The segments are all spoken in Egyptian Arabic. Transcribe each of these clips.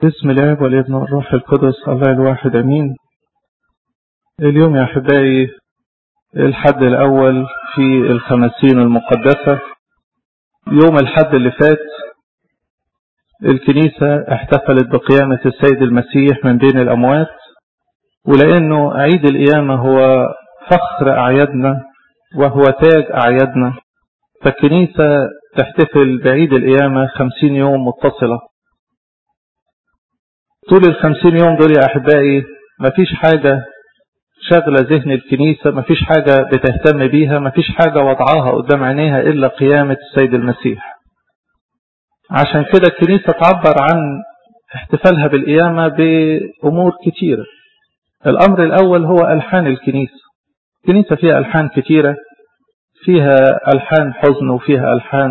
بسم الله والابن والروح القدس الله الواحد امين اليوم يا احبائي الحد الاول في الخمسين المقدسة يوم الحد اللي فات الكنيسة احتفلت بقيامة السيد المسيح من بين الاموات ولانه عيد القيامة هو فخر اعيادنا وهو تاج اعيادنا فالكنيسة تحتفل بعيد القيامة خمسين يوم متصلة طول الخمسين يوم دول يا أحبائي مفيش حاجة شغلة ذهن الكنيسة مفيش حاجة بتهتم بيها مفيش حاجة وضعاها قدام عينيها إلا قيامة السيد المسيح عشان كده الكنيسة تعبر عن احتفالها بالقيامة بأمور كتيرة الأمر الأول هو ألحان الكنيسة الكنيسة فيها ألحان كتيرة فيها ألحان حزن وفيها ألحان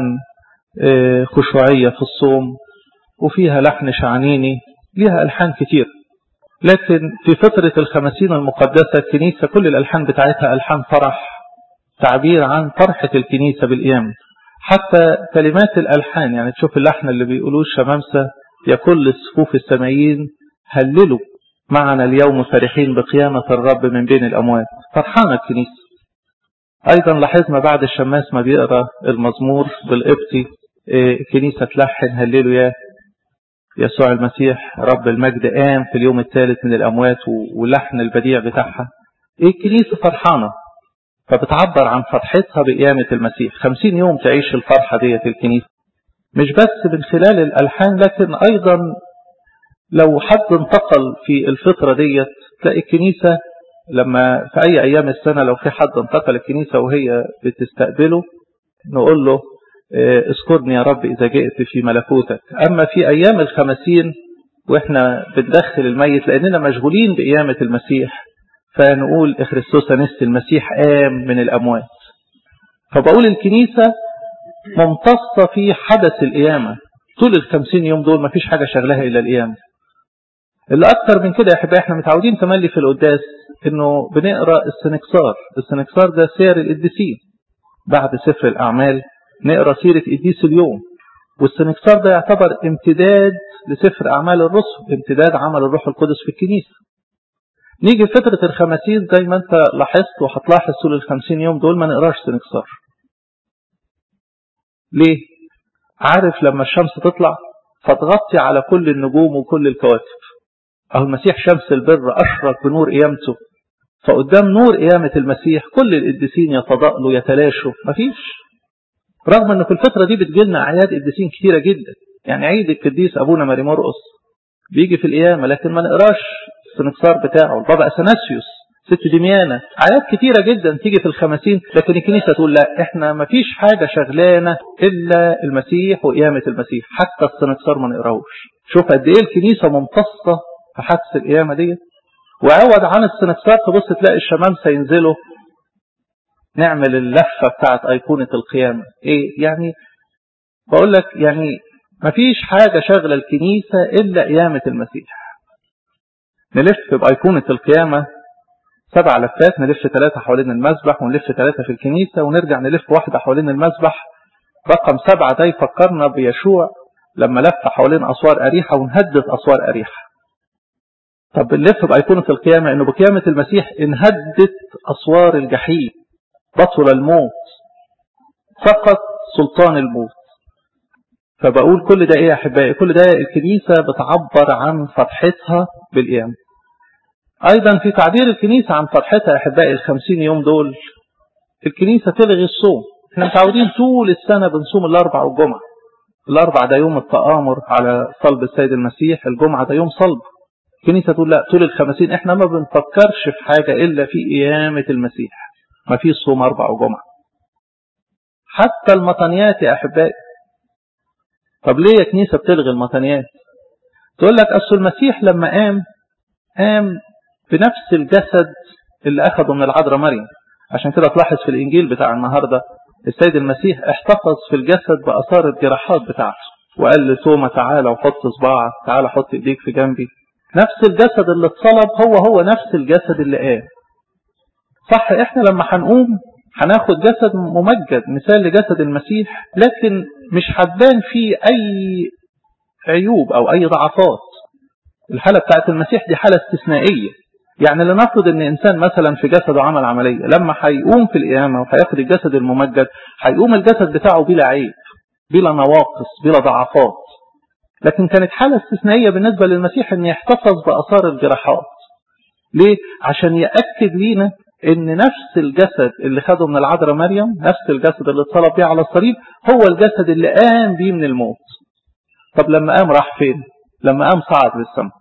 خشوعية في الصوم وفيها لحن شعنيني ليها ألحان كتير لكن في فترة الخمسين المقدسة الكنيسة كل الألحان بتاعتها ألحان فرح تعبير عن فرحة الكنيسة بالقيام حتى كلمات الألحان يعني تشوف اللحن اللي بيقولوه الشمامسة يا كل الصفوف السمائيين هللوا معنا اليوم فرحين بقيامة الرب من بين الأموات فرحانة الكنيسة أيضا لاحظنا بعد الشماس ما بيقرأ المزمور بالقبطي الكنيسة تلحن هللوا يا يسوع المسيح رب المجد قام في اليوم الثالث من الأموات واللحن البديع بتاعها إيه الكنيسة فرحانة فبتعبر عن فرحتها بقيامة المسيح خمسين يوم تعيش الفرحة ديت الكنيسة مش بس من خلال الألحان لكن أيضا لو حد انتقل في الفترة ديت تلاقي الكنيسة لما في أي أيام السنة لو في حد انتقل الكنيسة وهي بتستقبله نقول له اذكرني يا رب إذا جئت في ملكوتك أما في أيام الخمسين وإحنا بندخل الميت لأننا مشغولين بقيامة المسيح فنقول إخريستوس أنست المسيح قام من الأموات فبقول الكنيسة ممتصة في حدث القيامة طول الخمسين يوم دول مفيش حاجة شغلها إلا القيامة اللي أكتر من كده يا أحبائي إحنا متعودين تملي في القداس إنه بنقرأ السنكسار السنكسار ده سير القديسين بعد سفر الأعمال نقرا سيرة قديس اليوم والسنكسار ده يعتبر امتداد لسفر أعمال الرسل امتداد عمل الروح القدس في الكنيسة نيجي في فترة الخمسين زي ما انت لاحظت وهتلاحظ طول الخمسين يوم دول ما نقراش سنكسار ليه؟ عارف لما الشمس تطلع فتغطي على كل النجوم وكل الكواكب أهو المسيح شمس البر أشرق بنور قيامته فقدام نور قيامة المسيح كل القديسين يتضاءلوا يتلاشوا مفيش رغم ان في الفترة دي بتجيلنا اعياد قديسين كتيرة جدا يعني عيد القديس ابونا ماري مرقس بيجي في القيامة لكن ما نقراش السنكسار بتاعه البابا اثناسيوس ست دميانة اعياد كتيرة جدا تيجي في الخمسين لكن الكنيسة تقول لا احنا ما فيش حاجة شغلانة الا المسيح وقيامة المسيح حتى السنكسار ما نقراوش شوف قد ايه الكنيسة ممتصة في حدث القيامة دي وعوض عن السنكسار تبص تلاقي الشمامسة ينزلوا نعمل اللفة بتاعت أيقونة القيامة إيه يعني بقول لك يعني مفيش حاجة شغلة الكنيسة إلا قيامة المسيح نلف بأيقونة القيامة سبع لفات نلف ثلاثة حوالين المسبح ونلف ثلاثة في الكنيسة ونرجع نلف واحدة حوالين المسبح رقم سبعة ده يفكرنا بيشوع لما لف حوالين أسوار أريحة ونهدد أسوار أريحة طب نلف بأيقونة القيامة إنه بقيامة المسيح انهدت أسوار الجحيم بطل الموت فقط سلطان الموت فبقول كل ده ايه يا احبائي كل ده الكنيسة بتعبر عن فرحتها بالقيامة ايضا في تعبير الكنيسة عن فرحتها يا احبائي الخمسين يوم دول الكنيسة تلغي الصوم احنا متعودين طول السنة بنصوم الاربع والجمعة الاربع ده يوم التآمر على صلب السيد المسيح الجمعة ده يوم صلب الكنيسة تقول لا طول الخمسين احنا ما بنفكرش في حاجة الا في قيامة المسيح ما فيش صوم أربع وجمعة حتى المطنيات يا أحبائي طب ليه يا كنيسة بتلغي المطنيات تقول لك أصل المسيح لما قام قام بنفس الجسد اللي أخده من العذراء مريم عشان كده تلاحظ في الإنجيل بتاع النهاردة السيد المسيح احتفظ في الجسد بأثار الجراحات بتاعته وقال لتوما تعالى وحط صباعك تعالى حط ايديك في جنبي نفس الجسد اللي اتصلب هو هو نفس الجسد اللي قام صح احنا لما هنقوم هناخد جسد ممجد مثال لجسد المسيح لكن مش هتبان فيه اي عيوب او اي ضعفات الحالة بتاعت المسيح دي حالة استثنائية يعني لنفرض ان انسان مثلا في جسده عمل عملية لما هيقوم في القيامة وهياخد الجسد الممجد هيقوم الجسد بتاعه بلا عيب بلا نواقص بلا ضعفات لكن كانت حالة استثنائية بالنسبة للمسيح ان يحتفظ بأثار الجراحات ليه؟ عشان يأكد لينا ان نفس الجسد اللي خده من العذراء مريم نفس الجسد اللي اتصلب بيه على الصليب هو الجسد اللي قام بيه من الموت طب لما قام راح فين لما قام صعد للسماء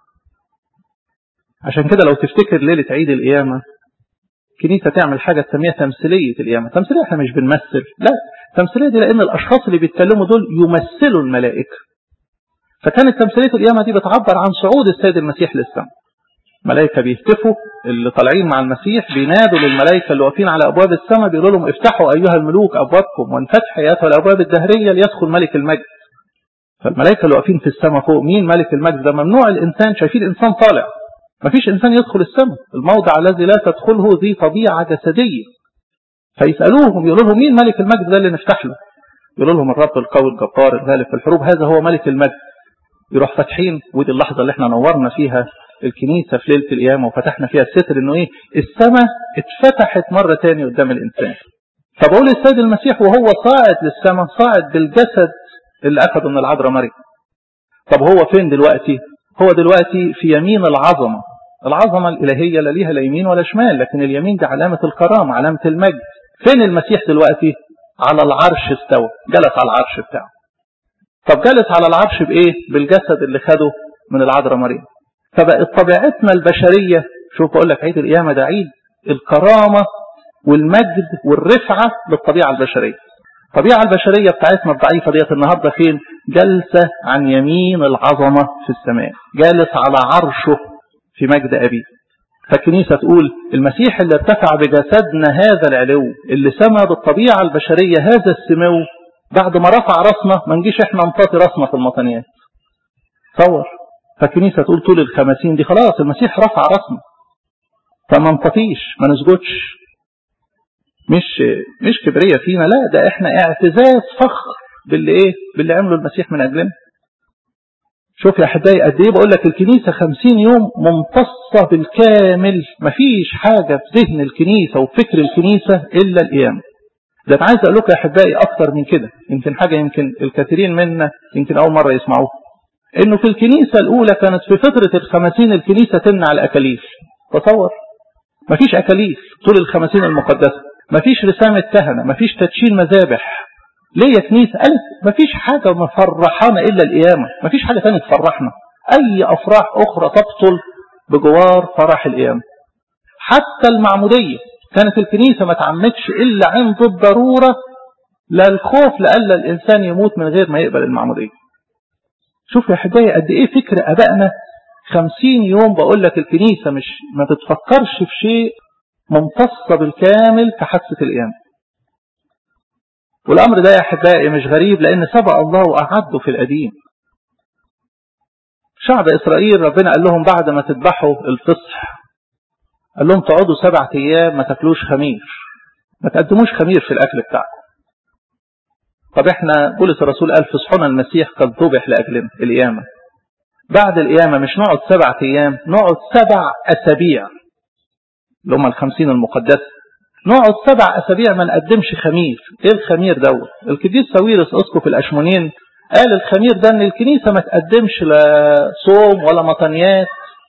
عشان كده لو تفتكر ليلة عيد القيامة كنيسة تعمل حاجة تسميها تمثيلية القيامة تمثيلية احنا مش بنمثل لا تمثيلية دي لأن الأشخاص اللي بيتكلموا دول يمثلوا الملائكة فكانت تمثيلية القيامة دي بتعبر عن صعود السيد المسيح للسماء ملائكة بيهتفوا اللي طالعين مع المسيح بينادوا للملائكة اللي واقفين على أبواب السماء بيقولوا لهم افتحوا أيها الملوك أبوابكم وانفتح أيها الأبواب الدهرية ليدخل ملك المجد فالملائكة اللي واقفين في السماء فوق مين ملك المجد ده ممنوع الإنسان شايفين إنسان طالع مفيش إنسان يدخل السماء الموضع الذي لا تدخله ذي طبيعة جسدية فيسألوهم يقولوا لهم مين ملك المجد ده اللي نفتح له يقولوا لهم الرب القوي الجبار الغالب في الحروب هذا هو ملك المجد يروح فاتحين ودي اللحظة اللي احنا نورنا فيها الكنيسة في ليلة القيامة وفتحنا فيها الستر انه ايه السماء اتفتحت مرة تاني قدام الانسان فبقول السيد المسيح وهو صاعد للسماء صاعد بالجسد اللي اخده من العذراء مريم طب هو فين دلوقتي هو دلوقتي في يمين العظمة العظمة الإلهية لا ليها لا يمين ولا شمال لكن اليمين دي علامة الكرامة علامة المجد فين المسيح دلوقتي على العرش استوى جلس على العرش بتاعه طب جلس على العرش بإيه بالجسد اللي خده من العذراء مريم فبقت طبيعتنا البشرية شوف بقول لك عيد القيامة ده عيد الكرامة والمجد والرفعة للطبيعة البشرية الطبيعة البشرية بتاعتنا الضعيفة ديت النهاردة فين جلسة عن يمين العظمة في السماء جالس على عرشه في مجد أبيه فالكنيسة تقول المسيح اللي ارتفع بجسدنا هذا العلو اللي سمى بالطبيعة البشرية هذا السمو بعد ما رفع راسنا ما نجيش احنا نطاطي راسنا في المطنيات تصور فالكنيسة تقول طول الخمسين دي خلاص المسيح رفع راسنا فما نطفيش ما نسجدش مش مش كبرية فينا لا ده احنا اعتزاز فخر باللي ايه باللي عمله المسيح من اجلنا شوف يا احبائي قد ايه بقول لك الكنيسة خمسين يوم ممتصة بالكامل مفيش حاجة في ذهن الكنيسة وفكر الكنيسة الا القيامة ده انا عايز اقول لكم يا احبائي اكتر من كده يمكن حاجة يمكن الكثيرين منا يمكن اول مرة يسمعوها انه في الكنيسة الاولى كانت في فترة الخمسين الكنيسة تمنع الاكاليل تصور مفيش اكاليل طول الخمسين المقدسة مفيش رسامة كهنة مفيش تدشين مذابح ليه يا كنيسة قالت مفيش حاجة مفرحانا إلا القيامة مفيش حاجة تانية تفرحنا أي أفراح أخرى تبطل بجوار فرح القيامة حتى المعمودية كانت الكنيسة ما تعمدش إلا عند الضرورة لا الخوف لألا الإنسان يموت من غير ما يقبل المعمودية شوف يا حباية قد إيه فكر أبائنا خمسين يوم بقول لك الكنيسة مش ما بتفكرش في شيء ممتصة بالكامل كحادثة القيامة والأمر ده يا أحبائي مش غريب لأن سبق الله وأعده في القديم شعب إسرائيل ربنا قال لهم بعد ما تذبحوا الفصح قال لهم تقعدوا سبعة أيام ما تاكلوش خمير ما تقدموش خمير في الأكل بتاعكم طب احنا بولس الرسول قال فصحنا المسيح قد ذبح لأجلنا القيامة بعد القيامة مش نقعد سبعة أيام نقعد سبع أسابيع اللي هم الخمسين المقدسة نقعد سبع أسابيع ما نقدمش خمير إيه الخمير دوت القديس ساويرس أسقف الأشمونين قال الخمير ده إن الكنيسة ما تقدمش لا صوم ولا مطنيات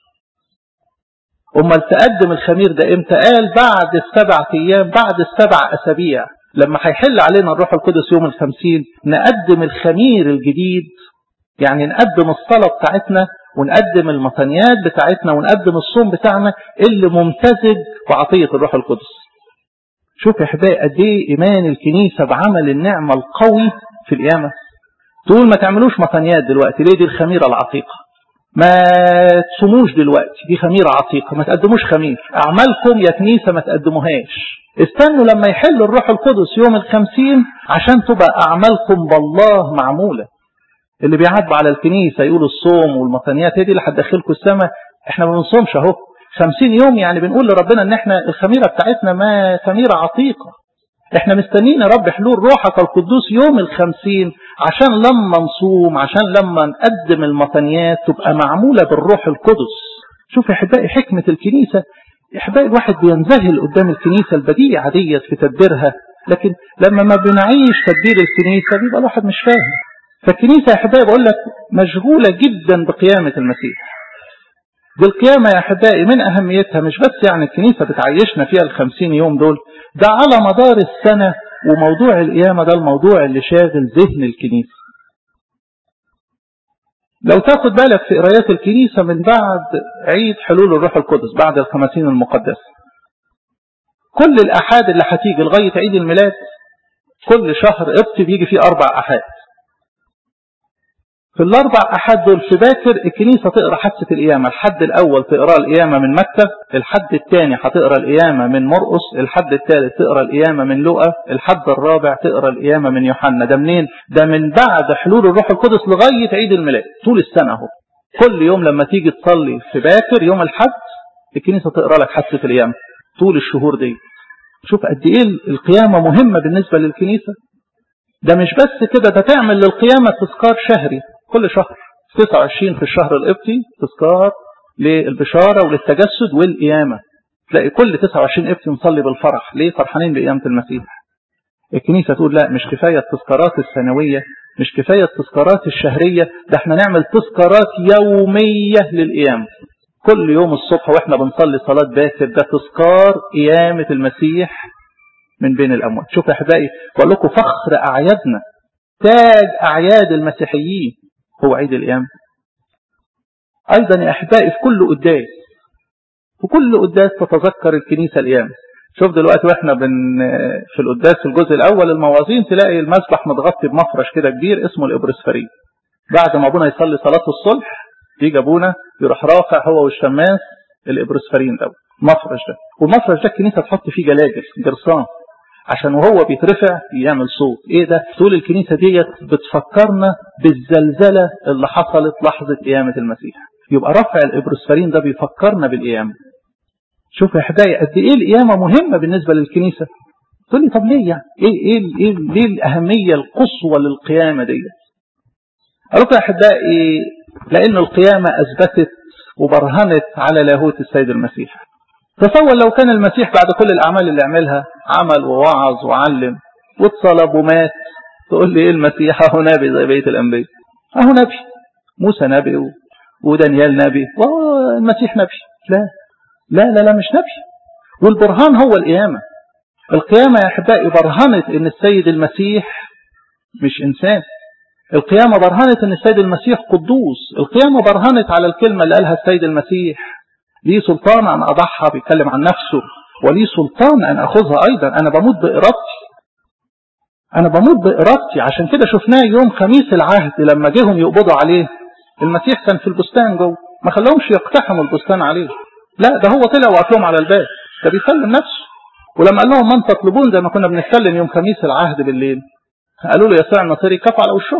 أمال تقدم الخمير ده إمتى قال بعد السبع أيام بعد السبع أسابيع لما هيحل علينا الروح القدس يوم الخمسين نقدم الخمير الجديد يعني نقدم الصلاة بتاعتنا ونقدم المطنيات بتاعتنا ونقدم الصوم بتاعنا اللي ممتزج بعطية الروح القدس شوف يا حبايبي قد ايه ايمان الكنيسة بعمل النعمة القوي في القيامة تقول ما تعملوش مطنيات دلوقتي ليه دي الخميرة العتيقة ما تصوموش دلوقتي دي خميرة عتيقة ما تقدموش خمير اعمالكم يا كنيسة ما تقدموهاش استنوا لما يحل الروح القدس يوم الخمسين عشان تبقى اعمالكم بالله معمولة اللي بيعدوا على الكنيسة يقولوا الصوم والمطنيات هي دي اللي هتدخلكم السماء احنا ما بنصومش اهو خمسين يوم يعني بنقول لربنا ان احنا الخميرة بتاعتنا ما خميرة عتيقة احنا مستنيين يا رب حلول روحك القدوس يوم الخمسين عشان لما نصوم عشان لما نقدم المطنيات تبقى معمولة بالروح القدس شوف يا احبائي حكمة الكنيسة يا احبائي الواحد بينذهل قدام الكنيسة البديعة ديت في تدبيرها لكن لما ما بنعيش تدبير الكنيسة بيبقى الواحد مش فاهم فالكنيسة يا احبائي بقول لك مشغولة جدا بقيامة المسيح دي القيامة يا أحبائي من أهميتها مش بس يعني الكنيسة بتعيشنا فيها الخمسين يوم دول ده على مدار السنة وموضوع القيامة ده الموضوع اللي شاغل ذهن الكنيسة لو تاخد بالك في قرايات الكنيسة من بعد عيد حلول الروح القدس بعد الخمسين المقدسة كل الأحاد اللي هتيجي لغاية عيد الميلاد كل شهر قبط بيجي فيه أربع أحاد في الأربع أحد دول في باكر الكنيسة تقرأ حادثة القيامة الحد الأول تقرأ القيامة من مكة الحد الثاني هتقرأ القيامة من مرقس الحد الثالث تقرأ القيامة من لوقا الحد الرابع تقرأ القيامة من يوحنا ده منين؟ ده من بعد حلول الروح القدس لغاية عيد الميلاد طول السنة اهو كل يوم لما تيجي تصلي في باكر يوم الحد الكنيسة تقرأ لك حادثة القيامة طول الشهور دي شوف قد ايه القيامة مهمة بالنسبة للكنيسة ده مش بس كده ده تعمل للقيامة تذكار شهري كل شهر 29 في الشهر القبطي تذكار للبشارة وللتجسد والقيامة تلاقي كل 29 قبطي مصلي بالفرح ليه فرحانين بقيامة المسيح الكنيسة تقول لا مش كفاية التذكارات السنوية مش كفاية التذكارات الشهرية ده احنا نعمل تذكارات يومية للقيامة كل يوم الصبح واحنا بنصلي صلاة باكر ده تذكار قيامة المسيح من بين الأموات شوف يا أحبائي بقول لكم فخر أعيادنا تاج أعياد المسيحيين هو عيد القيامة أيضا يا أحبائي في كل قداس في كل قداس تتذكر الكنيسة القيامة شوف دلوقتي واحنا بن في القداس في الجزء الأول الموازين تلاقي المسبح متغطي بمفرش كده كبير اسمه الإبرسفرين بعد ما أبونا يصلي صلاة الصلح يجي أبونا يروح رافع هو والشماس الإبرسفرين ده المفرش ده والمفرش ده الكنيسة تحط فيه جلاجل جرسان عشان وهو بيترفع يعمل صوت ايه ده تقول الكنيسة ديت بتفكرنا بالزلزلة اللي حصلت لحظة قيامة المسيح يبقى رفع الإبروسفرين ده بيفكرنا بالقيامة شوف يا احبائي قد ايه القيامة مهمة بالنسبة للكنيسة تقول لي طب ليه يعني ايه ايه ايه ليه الأهمية القصوى للقيامة ديت قالوا يا احبائي لأن القيامة أثبتت وبرهنت على لاهوت السيد المسيح تصور لو كان المسيح بعد كل الأعمال اللي عملها عمل ووعظ وعلم واتصلب ومات تقول لي ايه المسيح اهو نبي زي بقيه الانبياء اهو نبي موسى نبي ودانيال نبي والمسيح نبي لا لا لا لا مش نبي والبرهان هو القيامة القيامة يا أحبائي برهنت إن السيد المسيح مش إنسان القيامة برهنت إن السيد المسيح قدوس القيامة برهنت على الكلمة اللي قالها السيد المسيح لي سلطان أن أضحى بيتكلم عن نفسه ولي سلطان أن أخذها أيضا أنا بموت بإرادتي أنا بموت بإرادتي عشان كده شفناه يوم خميس العهد لما جيهم يقبضوا عليه المسيح كان في البستان جوه ما خلاهمش يقتحموا البستان عليه لا ده هو طلع وقف لهم على الباب ده بيسلم نفسه ولما قال لهم من تطلبون زي ما كنا بنتكلم يوم خميس العهد بالليل قالوا له يسوع النصيري كف على وشه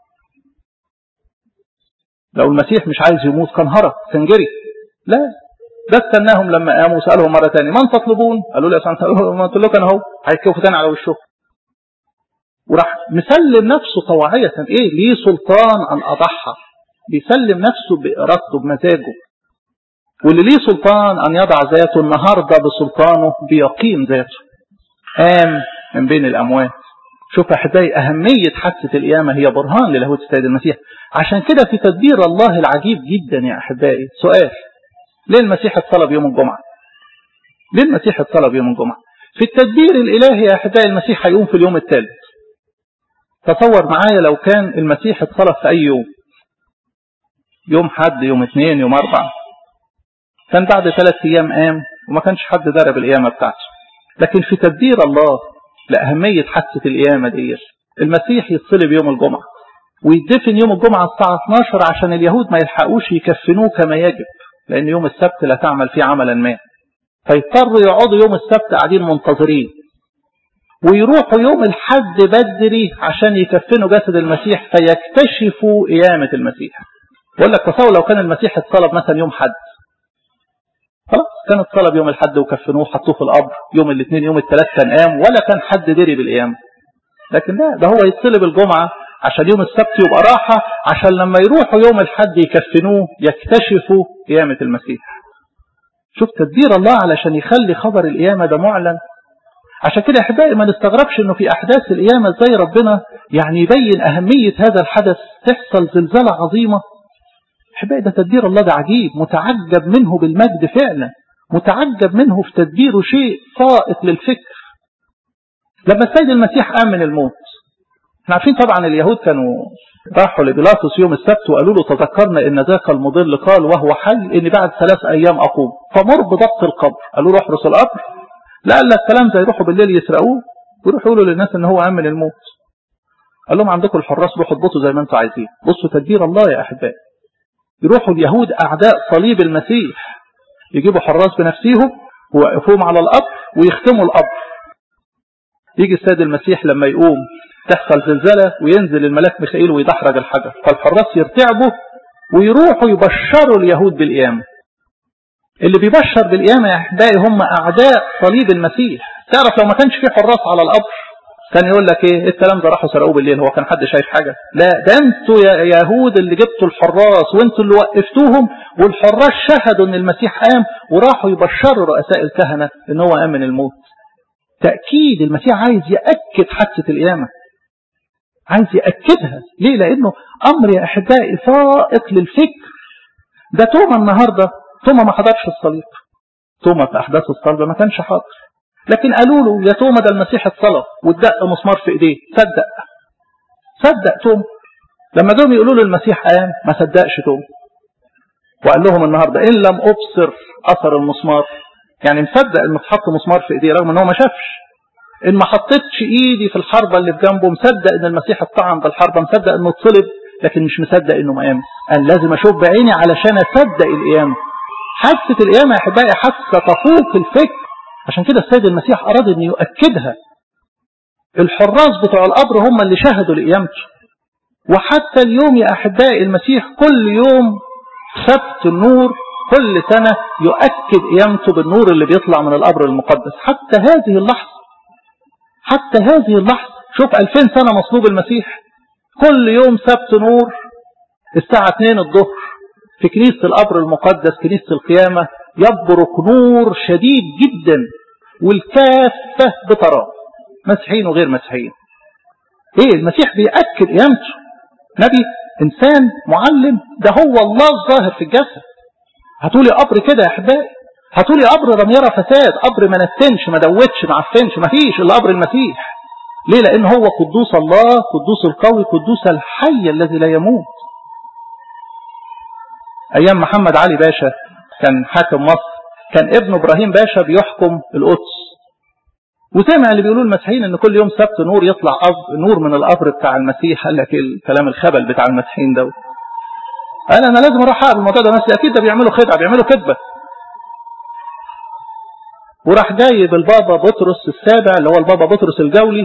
لو المسيح مش عايز يموت كان هرب كان جري لا ده استناهم لما قاموا وسألهم مرة تانية من تطلبون قالوا له يا ما قلت لكم انا اهو هيكفوا تاني على وشه وراح مسلم نفسه طواعية ايه ليه سلطان ان اضحى بيسلم نفسه بإرادته بمزاجه واللي ليه سلطان ان يضع ذاته النهارده بسلطانه بيقيم ذاته قام من بين الاموات شوف احبائي اهمية حادثة القيامة هي برهان للاهوت السيد المسيح عشان كده في تدبير الله العجيب جدا يا احبائي سؤال ليه المسيح اتصلب يوم الجمعة ليه المسيح اتصلب يوم الجمعة في التدبير الإلهي يا أحبائي المسيح هيقوم في اليوم الثالث تصور معايا لو كان المسيح اتصلب في أي يوم يوم حد يوم اثنين يوم أربعة كان بعد ثلاث أيام قام وما كانش حد ضرب القيامة بتاعته لكن في تدبير الله لأهمية حادثة القيامة دي المسيح يتصلب يوم الجمعة ويدفن يوم الجمعة الساعة 12 عشان اليهود ما يلحقوش يكفنوه كما يجب لأن يوم السبت لا تعمل فيه عملا ما فيضطروا يقعدوا يوم السبت قاعدين منتظرين ويروحوا يوم الحد بدري عشان يكفنوا جسد المسيح فيكتشفوا قيامة المسيح بقول لك تصور لو كان المسيح اتصلب مثلا يوم حد خلاص كانت طلب يوم الحد وكفنوه حطوه في القبر يوم الاثنين يوم الثلاث كان قام ولا كان حد دري بالقيامة لكن لا ده هو يتصلب الجمعة عشان يوم السبت يبقى راحة عشان لما يروحوا يوم الحد يكفنوه يكتشفوا قيامة المسيح شوف تدبير الله علشان يخلي خبر القيامة ده معلن عشان كده احبائي ما نستغربش انه في احداث القيامة ازاي ربنا يعني يبين اهمية هذا الحدث تحصل زلزلة عظيمة احبائي ده تدبير الله ده عجيب متعجب منه بالمجد فعلا متعجب منه في تدبيره شيء فائق للفكر لما السيد المسيح قام من الموت احنا عارفين طبعا اليهود كانوا راحوا لبيلاطس يوم السبت وقالوا له تذكرنا ان ذاك المضل قال وهو حي ان بعد ثلاث ايام اقوم فمر بضبط القبر قالوا له احرس القبر لعل الكلام ده يروحوا بالليل يسرقوه ويروحوا يقولوا للناس ان هو قام من الموت قال لهم عندكم الحراس روحوا اضبطوا زي ما انتم عايزين بصوا تدبير الله يا احبائي يروحوا اليهود اعداء صليب المسيح يجيبوا حراس بنفسهم ويوقفوهم على القبر ويختموا القبر يجي السيد المسيح لما يقوم تحصل زلزلة وينزل الملاك ميخائيل ويدحرج الحجر فالحراس يرتعبوا ويروحوا يبشروا اليهود بالقيامة اللي بيبشر بالقيامة يا أحبائي هم أعداء صليب المسيح تعرف لو ما كانش في حراس على القبر كان يقول لك ايه الكلام ده راحوا سرقوه بالليل هو كان حد شايف حاجة لا ده انتوا يا يهود اللي جبتوا الحراس وانتوا اللي وقفتوهم والحراس شهدوا ان المسيح قام وراحوا يبشروا رؤساء الكهنة ان هو قام من الموت تأكيد المسيح عايز يأكد حادثة القيامة عايز يأكدها ليه لأنه أمر يا أحبائي فائق للفكر ده توما النهاردة توما ما حضرش الصليب توما في أحداث الصلب ما كانش حاضر لكن قالوا له يا توما ده المسيح اتصلب واتدق مسمار في ايديه صدق صدق توما لما جم يقولوا له المسيح قام ما صدقش توما وقال لهم النهارده ان لم ابصر اثر المسمار يعني مصدق انه اتحط مسمار في ايديه رغم ان هو ما شافش ان ما حطيتش ايدي في الحربة اللي في جنبه مصدق ان المسيح اتطعن بالحربة مصدق انه اتصلب لكن مش مصدق انه ما قام قال لازم اشوف بعيني علشان اصدق القيامة حادثة القيامة يا احبائي حادثة تفوق الفكر عشان كده السيد المسيح اراد ان يؤكدها الحراس بتوع القبر هم اللي شهدوا لقيامته وحتى اليوم يا احبائي المسيح كل يوم سبت النور كل سنة يؤكد قيامته بالنور اللي بيطلع من القبر المقدس حتى هذه اللحظة حتى هذه اللحظة شوف 2000 سنة مصلوب المسيح كل يوم سبت نور الساعة 2 الظهر في كنيسة القبر المقدس كنيسة القيامة يبرق نور شديد جدا والكافة بتراه مسيحيين وغير مسيحيين ايه المسيح بيأكد قيامته نبي انسان معلم ده هو الله الظاهر في الجسد هتقولي قبر كده يا احبائي هتقولي قبر لم يرى فساد قبر ما نتنش ما دوتش ما عفنش ما فيش الا قبر المسيح ليه لان هو قدوس الله قدوس القوي قدوس الحي الذي لا يموت ايام محمد علي باشا كان حاكم مصر كان ابن ابراهيم باشا بيحكم القدس وسمع اللي بيقولوا المسيحيين ان كل يوم سبت نور يطلع أب نور من القبر بتاع المسيح قال لك الكلام الخبل بتاع المسيحيين ده قال انا لازم اروح اقابل الموضوع ده ناس اكيد ده بيعملوا خدعه بيعملوا كذبه وراح جايب البابا بطرس السابع اللي هو البابا بطرس الجولي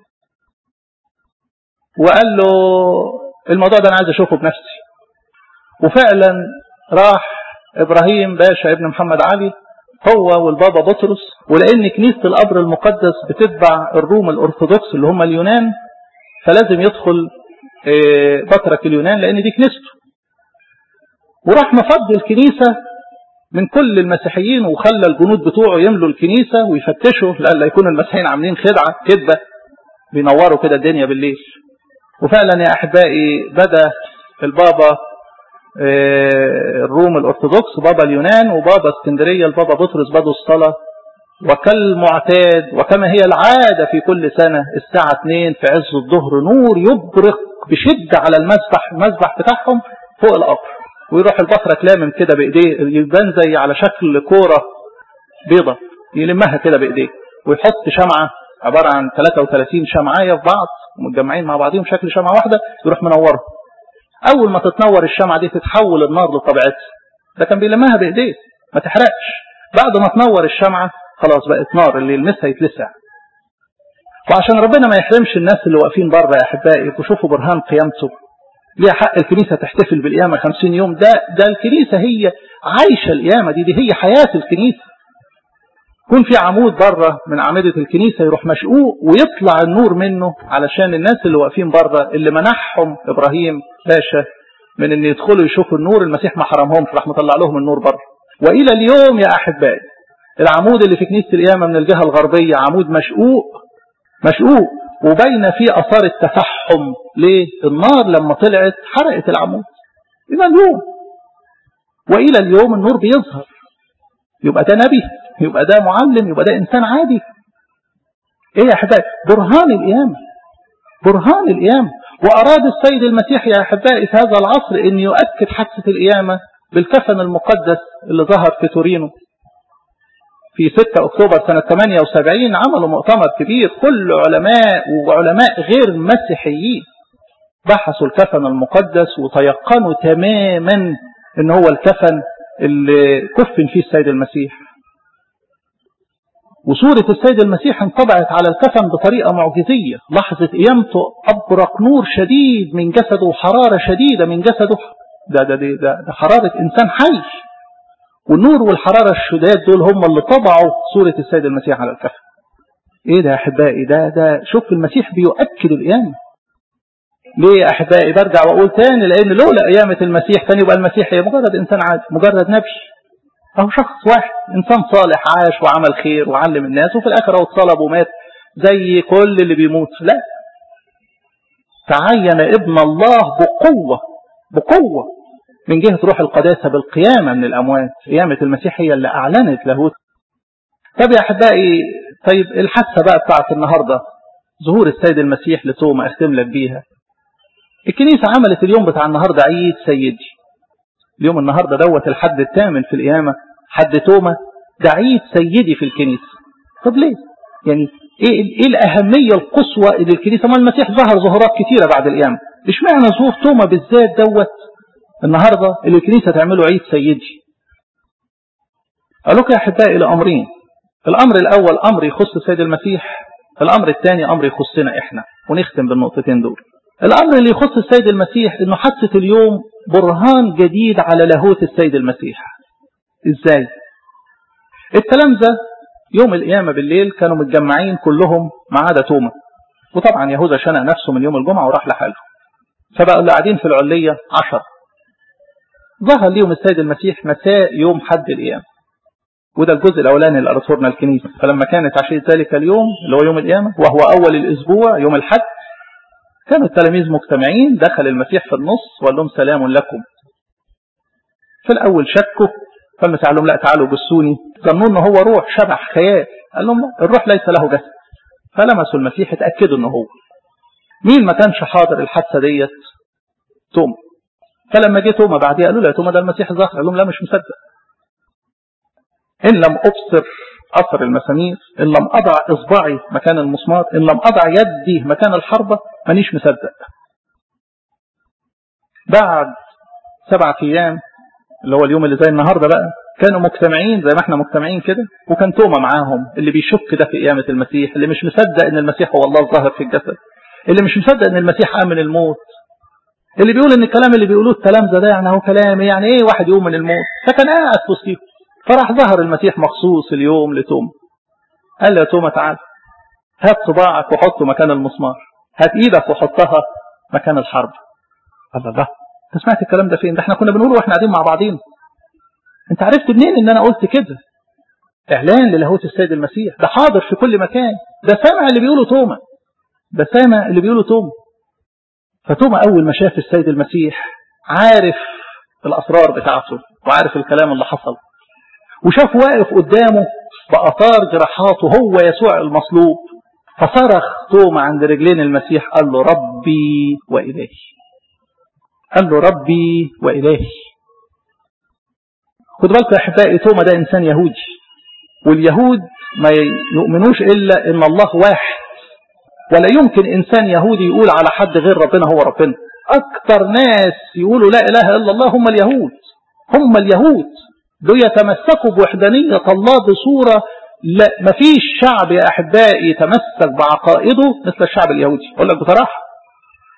وقال له الموضوع ده انا عايز اشوفه بنفسي وفعلا راح ابراهيم باشا ابن محمد علي هو والبابا بطرس ولان كنيسه القبر المقدس بتتبع الروم الارثوذكس اللي هم اليونان فلازم يدخل بطرك اليونان لان دي كنيسته وراح مفضي الكنيسه من كل المسيحيين وخلى الجنود بتوعه يملوا الكنيسة ويفتشوا لألا يكون المسيحيين عاملين خدعة كذبة بينوروا كده الدنيا بالليل وفعلا يا أحبائي بدأ البابا الروم الأرثوذكس بابا اليونان وبابا اسكندرية البابا بطرس بدوا الصلاة وكالمعتاد وكما هي العادة في كل سنة الساعة 2 في عز الظهر نور يبرق بشدة على المسبح المسبح بتاعهم فوق القبر ويروح البطرك لامم كده بايديه يبان زي على شكل كوره بيضة يلمها كده بايديه ويحط شمعة عبارة عن 33 شمعاية في بعض ومتجمعين مع بعضهم شكل شمعة واحدة يروح منورها أول ما تتنور الشمعة دي تتحول النار لطبيعتها ده كان بيلمها بايديه ما تحرقش بعد ما تنور الشمعة خلاص بقت نار اللي يلمسها يتلسع وعشان ربنا ما يحرمش الناس اللي واقفين بره يا أحبائي وشوفوا برهان قيامته ليها حق الكنيسة تحتفل بالقيامة 50 يوم ده ده الكنيسة هي عايشة القيامة دي دي هي حياة الكنيسة يكون في عمود بره من أعمدة الكنيسة يروح مشقوق ويطلع النور منه علشان الناس اللي واقفين بره اللي منحهم إبراهيم باشا من ان يدخلوا يشوفوا النور المسيح ما حرمهمش راح مطلع لهم النور بره والى اليوم يا احبائي العمود اللي في كنيسه القيامه من الجهه الغربيه عمود مشقوق مشقوق وبين فيه اثار التفحم ليه النار لما طلعت حرقت العمود الى اليوم والى اليوم النور بيظهر يبقى ده نبي يبقى ده معلم يبقى ده انسان عادي ايه يا احبائي برهان القيامه برهان القيامه وأراد السيد المسيح يا أحبائي في هذا العصر أن يؤكد حادثة القيامة بالكفن المقدس اللي ظهر في تورينو في 6 أكتوبر سنة 78 عملوا مؤتمر كبير كل علماء وعلماء غير مسيحيين بحثوا الكفن المقدس وتيقنوا تماما ان هو الكفن اللي كفن فيه السيد المسيح وصورة السيد المسيح انطبعت على الكفن بطريقة معجزية لحظة قيامته أبرق نور شديد من جسده وحرارة شديدة من جسده ده, ده, ده, ده, ده حرارة إنسان حي والنور والحرارة الشداد دول هم اللي طبعوا صورة السيد المسيح على الكفن ايه ده يا احبائي ده ده شوف المسيح بيؤكد القيامة ليه يا احبائي برجع واقول تاني لان لولا قيامة المسيح كان يبقى المسيح هي مجرد انسان عادي مجرد نبي أو شخص واحد إنسان صالح عاش وعمل خير وعلم الناس وفي الآخر هو اتصلب ومات زي كل اللي بيموت لا تعين ابن الله بقوة بقوة من جهة روح القداسة بالقيامة من الأموات قيامة المسيح هي اللي أعلنت له طب يا أحبائي طيب الحادثة بقى بتاعت النهاردة ظهور السيد المسيح لتوما أختم لك بيها الكنيسة عملت اليوم بتاع النهاردة عيد سيدي اليوم النهاردة دوت الحد الثامن في القيامة حد توما ده عيد سيدي في الكنيسة طب ليه يعني ايه, إيه الأهمية القصوى اللي الكنيسة ما المسيح ظهر ظهورات كتيرة بعد القيامة اشمعنى ظهور توما بالذات دوت النهاردة اللي الكنيسة تعمله عيد سيدي قال لك يا أحبائي لأمرين الأمر الأول أمر يخص السيد المسيح الأمر الثاني أمر يخصنا إحنا ونختم بالنقطتين دول الأمر اللي يخص السيد المسيح إنه حادثة اليوم برهان جديد على لاهوت السيد المسيح إزاي التلامذة يوم القيامة بالليل كانوا متجمعين كلهم ما عدا توما وطبعا يهوذا شنق نفسه من يوم الجمعة وراح لحاله فبقوا اللي قاعدين في العلية عشر ظهر ليهم السيد المسيح مساء يوم حد القيامة وده الجزء الأولاني اللي قرأته لنا الكنيسة فلما كانت عشية ذلك اليوم اللي هو يوم القيامة وهو أول الأسبوع يوم الحد كانوا التلاميذ مجتمعين دخل المسيح في النص وقال لهم سلام لكم في الأول شكوا فالمسيح قال لهم لا تعالوا بسوني ظنوا ان هو روح شبح خيال قال لهم لا الروح ليس له جسد فلمسوا المسيح اتأكدوا انه هو مين ما كانش حاضر الحادثة ديت توما فلما جه توما بعديها قالوا له يا توما ده المسيح ظهر قال لهم لا مش مصدق إن لم أبصر أثر المسامير إن لم أضع إصبعي مكان المسمار إن لم أضع يدي مكان الحربة مانيش مصدق بعد سبعة أيام اللي هو اليوم اللي زي النهاردة بقى كانوا مجتمعين زي ما احنا مجتمعين كده وكان توما معاهم اللي بيشك ده في قيامة المسيح اللي مش مصدق ان المسيح هو الله الظاهر في الجسد اللي مش مصدق ان المسيح قام من الموت اللي بيقول ان الكلام اللي بيقولوه التلامذة ده يعني هو كلام يعني ايه واحد يقوم من الموت فكان قاعد في وسطيهم فراح ظهر المسيح مخصوص اليوم لتوما قال له يا توما تعال هات صباعك وحطه مكان المسمار هات ايدك وحطها مكان الحرب قال الله انت سمعت الكلام ده فين ده احنا كنا بنقوله واحنا قاعدين مع بعضين انت عرفت منين ان انا قلت كده اعلان للاهوت السيد المسيح ده حاضر في كل مكان ده سامع اللي بيقوله توما ده سامع اللي بيقوله توما فتوما اول ما شاف السيد المسيح عارف الاسرار بتاعته وعارف الكلام اللي حصل وشاف واقف قدامه بأثار جراحاته هو يسوع المصلوب فصرخ توما عند رجلين المسيح قال له ربي وإلهي قال له ربي وإلهي خدوا بالكم يا أحبائي توما ده إنسان يهودي واليهود ما يؤمنوش إلا إن الله واحد ولا يمكن إنسان يهودي يقول على حد غير ربنا هو ربنا أكثر ناس يقولوا لا إله إلا الله هم اليهود هم اليهود دول يتمسكوا بوحدانية الله بصورة لا مفيش شعب يا أحبائي يتمسك بعقائده مثل الشعب اليهودي أقول لك بصراحة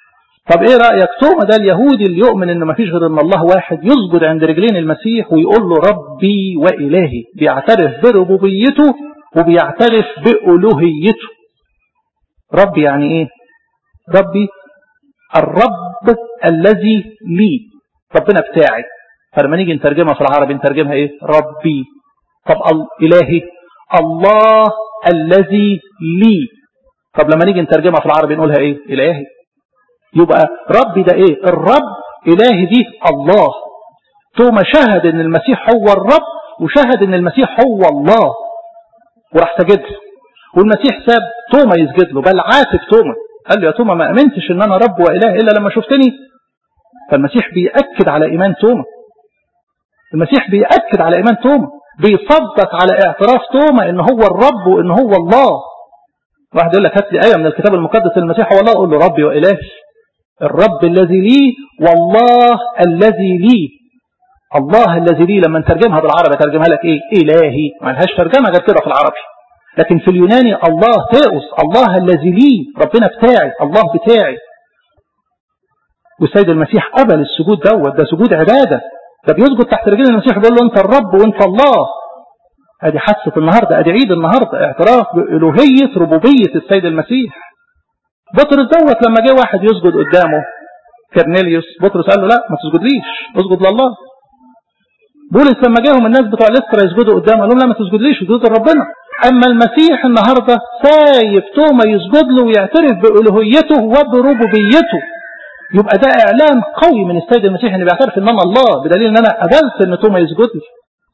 طب ايه رأيك توما ده اليهودي اللي يؤمن ان مفيش غير ان الله واحد يسجد عند رجلين المسيح ويقول له ربي وإلهي بيعترف بربوبيته وبيعترف بألوهيته ربي يعني ايه ربي الرب الذي لي ربنا بتاعي فلما نيجي نترجمها في العربي نترجمها ايه ربي طب الهي الله الذي لي طب لما نيجي نترجمها في العربي نقولها ايه الهي يبقى ربي ده ايه الرب الهي دي الله ثم شهد ان المسيح هو الرب وشهد ان المسيح هو الله وراح سجد له والمسيح ساب توما يسجد له بل عاتب توما قال له يا توما ما امنتش ان انا رب واله الا لما شفتني فالمسيح بيأكد على ايمان توما المسيح بيأكد على ايمان توما بيصدق على اعتراف توما ان هو الرب وان هو الله واحد يقول لك هات لي ايه من الكتاب المقدس المسيح هو الله اقول له ربي والهي الرب الذي لي والله الذي لي الله الذي لي لما نترجمها بالعربي ترجمها لك ايه الهي ما لهاش ترجمه غير كده في العربي لكن في اليوناني الله تاؤس الله الذي لي ربنا بتاعي الله بتاعي والسيد المسيح قبل السجود دوت ده سجود عباده ده بيسجد تحت رجل المسيح بيقول له انت الرب وانت الله ادي حادثه النهارده ادي عيد النهارده اعتراف بالوهيه ربوبيه السيد المسيح بطرس دوت لما جه واحد يسجد قدامه كرنيليوس بطرس قال له لا ما تسجدليش اسجد لله بولس لما جاهم الناس بتوع الاسكرا يسجدوا قدامه قال لهم لا ما تسجدليش اسجدوا لربنا اما المسيح النهارده سايب توما يسجد له ويعترف بالوهيته وبربوبيته يبقى ده اعلان قوي من السيد المسيح ان بيعترف ان انا الله بدليل ان انا قبلت ان توما يسجد لي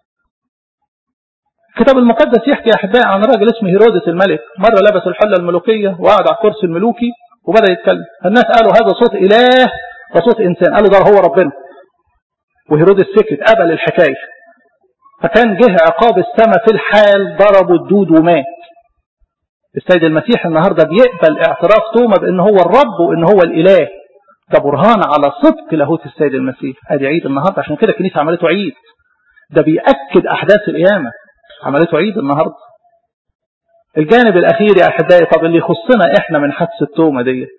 الكتاب المقدس يحكي يا احبائي عن راجل اسمه هيرودس الملك مره لبس الحله الملوكيه وقعد على الكرسي الملوكي وبدا يتكلم الناس قالوا هذا صوت اله وصوت انسان قالوا ده هو ربنا وهيرودس سكت قبل الحكايه فكان جه عقاب السماء في الحال ضربوا الدود ومات السيد المسيح النهارده بيقبل اعتراف توما بان هو الرب وان هو الاله ده برهان على صدق لاهوت السيد المسيح ادي عيد النهارده عشان كده الكنيسه عملته عيد ده بيأكد احداث القيامه عملته عيد النهارده الجانب الاخير يا احبائي طب اللي يخصنا احنا من حادثه توما ديت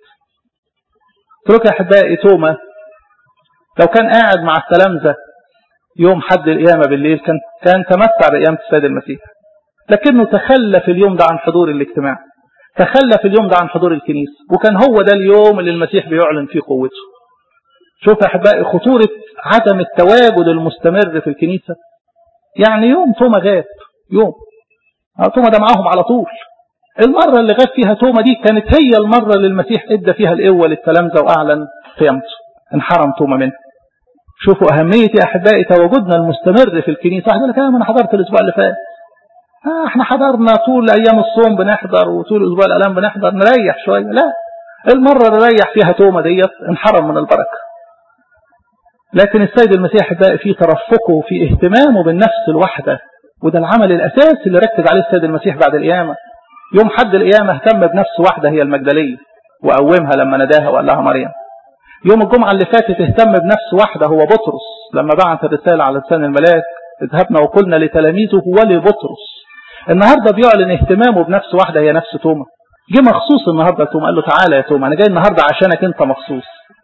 اترك يا احبائي توما لو كان قاعد مع التلامذه يوم حد القيامه بالليل كان كان تمتع بقيامه السيد المسيح لكنه تخلى في اليوم ده عن حضور الاجتماع تخلى في اليوم ده عن حضور الكنيسه وكان هو ده اليوم اللي المسيح بيعلن فيه قوته شوف يا احبائي خطوره عدم التواجد المستمر في الكنيسه يعني يوم توما غاب يوم توما ده معاهم على طول المرة اللي غاب فيها توما دي كانت هي المرة اللي المسيح ادى فيها القوة للتلامذة وأعلن قيامته انحرم توما منها شوفوا أهمية يا أحبائي تواجدنا المستمر في الكنيسة واحد يقول لك أنا حضرت الأسبوع اللي فات آه احنا حضرنا طول أيام الصوم بنحضر وطول أسبوع الألام بنحضر نريح شوية لا المرة اللي ريح فيها توما ديت انحرم من البركة لكن السيد المسيح بقى فيه ترفقه وفي اهتمامه بالنفس الواحدة وده العمل الأساسي اللي ركز عليه السيد المسيح بعد القيامة يوم حد القيامة اهتم بنفس واحدة هي المجدلية وقومها لما نداها وقال لها مريم يوم الجمعة اللي فاتت اهتم بنفس واحدة هو بطرس لما بعت الرسالة على لسان الملاك اذهبنا وقلنا لتلاميذه ولبطرس النهاردة بيعلن اهتمامه بنفس واحدة هي نفس توما جه مخصوص النهاردة توما قال له تعالى يا توما انا جاي النهاردة عشانك انت مخصوص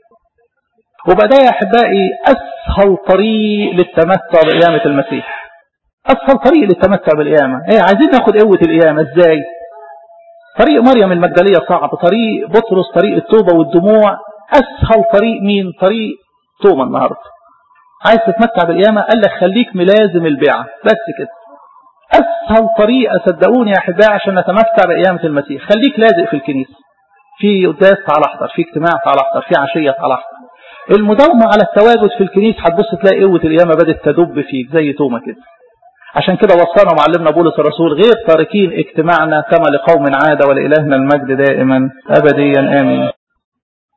وبدا يا احبائي اسهل طريق للتمتع بقيامة المسيح اسهل طريق للتمتع بالقيامة ايه عايزين ناخد قوة القيامة ازاي طريق مريم المجدلية صعب طريق بطرس طريق التوبة والدموع اسهل طريق مين طريق توما النهاردة عايز تتمتع بالقيامة قال لك خليك ملازم البيعة بس كده اسهل طريقة صدقوني يا احبائي عشان نتمتع بقيامة المسيح خليك لازق في الكنيسة في قداس تعال احضر في اجتماع تعال احضر في عشية تعال احضر المداومة على التواجد في الكنيسة هتبص تلاقي قوة القيامة بدأت تدب فيك زي توما كده عشان كده وصانا معلمنا بولس الرسول غير تاركين اجتماعنا كما لقوم عادة ولإلهنا المجد دائما أبديا آمين